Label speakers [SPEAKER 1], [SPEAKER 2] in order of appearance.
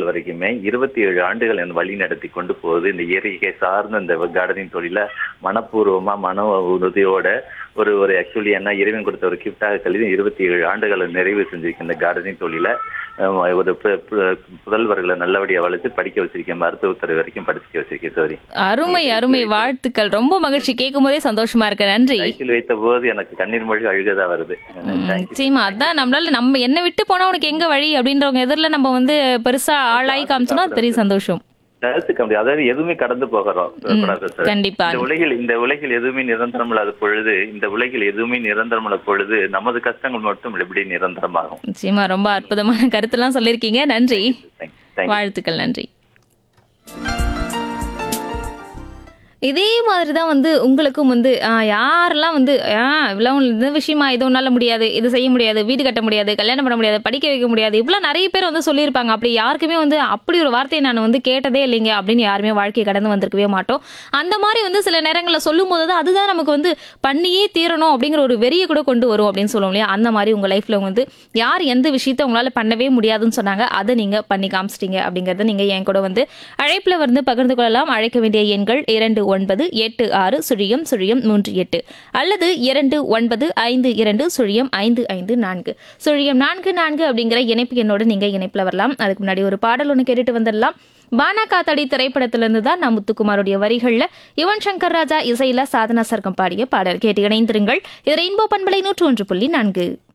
[SPEAKER 1] ஆண்டுகள் வரைக்குமே இருபத்தி ஏழு ஆண்டுகள் என் வழி நடத்தி கொண்டு போகுது இந்த இயற்கை சார்ந்த இந்த கார்டனிங் தொழில மனப்பூர்வமா மன உறுதியோட ஒரு ஒரு ஆக்சுவலி என்ன இறைவன் கொடுத்த ஒரு கிஃப்டாக கல்வி இருபத்தி ஏழு ஆண்டுகளை நிறைவு செஞ்சிருக்கேன் இந்த கார்டனிங் தொழில அஹ், ஒரு பு- பு- புதல்வர்களை நல்லபடியா வளர்த்து படிக்க வச்சிருக்கேன் மருத்துவத்துறை வரைக்கும் படிக்க வச்சிருக்கேன் சோரி
[SPEAKER 2] அருமை அருமை வாழ்த்துக்கள் ரொம்ப மகிழ்ச்சி கேட்கும் போதே சந்தோஷமா இருக்கு நன்றி
[SPEAKER 1] சைக்கிள் வைத்த போது எனக்கு கண்ணீர் மொழி அழுகதா வருது Thank you.
[SPEAKER 2] நிச்சயமா அதான் நம்மளால நம்ம என்ன விட்டு போனா உனக்கு எங்க வழி அப்படின்றவங்க எதிரில் நம்ம வந்து பெருசா ஆளாகி காமிச்சோம்னா அது பெரிய சந்தோஷம்
[SPEAKER 1] தவிர்த்துக்க முடியாது அதாவது எதுவுமே கடந்து போகிறோம் கூடாது சார்.
[SPEAKER 2] கண்டிப்பா
[SPEAKER 1] இந்த உலகில் இந்த உலகில் எதுவுமே நிரந்தரம் இல்லாத பொழுது இந்த உலகில் எதுவுமே நிரந்தரம் இல்லாத பொழுது நமது கஷ்டங்கள் மட்டும் எப்படி நிரந்தரமாகும்
[SPEAKER 2] நிச்சயமா ரொம்ப அற்புதமான கருத்தெல்லாம் சொல்லியிருக்கீங்க நன்றி
[SPEAKER 1] Thank you. Thank you.
[SPEAKER 2] வாழ்த்துக்கள் நன்றி இதே மாதிரி தான் வந்து உங்களுக்கும் வந்து ஆ, யாரெல்லாம் வந்து ஆ இவ்வளோ இந்த விஷயமா இது உன்னால முடியாது இது செய்ய முடியாது வீடு கட்ட முடியாது கல்யாணம் பண்ண முடியாது படிக்க வைக்க முடியாது இவ்வளோ நிறைய பேர் வந்து சொல்லியிருப்பாங்க அப்படி யாருக்குமே வந்து அப்படி ஒரு வார்த்தையை நான் வந்து கேட்டதே இல்லைங்க அப்படின்னு யாருமே வாழ்க்கையை கடந்து வந்திருக்கவே மாட்டோம் அந்த மாதிரி வந்து சில நேரங்களில் சொல்லும் போது தான் அதுதான் நமக்கு வந்து பண்ணியே தீரணும் அப்படிங்கிற ஒரு வெறியை கூட கொண்டு வரும் அப்படின்னு சொல்லுவோம் இல்லையா அந்த மாதிரி உங்கள் லைஃப்பில் வந்து யார் எந்த விஷயத்த உங்களால் பண்ணவே முடியாதுன்னு சொன்னாங்க அதை நீங்கள் பண்ணி காமிச்சிட்டீங்க அப்படிங்கிறத நீங்கள் என் கூட வந்து அழைப்பில் வந்து பகிர்ந்து கொள்ளலாம் அழைக்க வேண்டிய எண்கள் இரண்டு ஒன்பது எட்டு ஆறு சுழியம் சுழியம் மூன்று எட்டு அல்லது இரண்டு ஒன்பது ஐந்து இரண்டு சுழியம் ஐந்து ஐந்து நான்கு சுழியம் நான்கு நான்கு அப்படிங்கிற இணைப்பு எண்ணோடு நீங்கள் இணைப்பில் வரலாம் அதுக்கு முன்னாடி ஒரு பாடல் ஒன்று கேட்டுட்டு வந்துடலாம் பானா காத்தாடி திரைப்படத்திலிருந்து தான் நான் முத்துக்குமாருடைய வரிகளில் யுவன் சங்கர் ராஜா இசையில சாதனா சர்க்கம் பாடிய பாடல் கேட்டு இணைந்திருங்கள் இது ரெயின்போ பண்பலை நூற்று ஒன்று புள்ளி நான்கு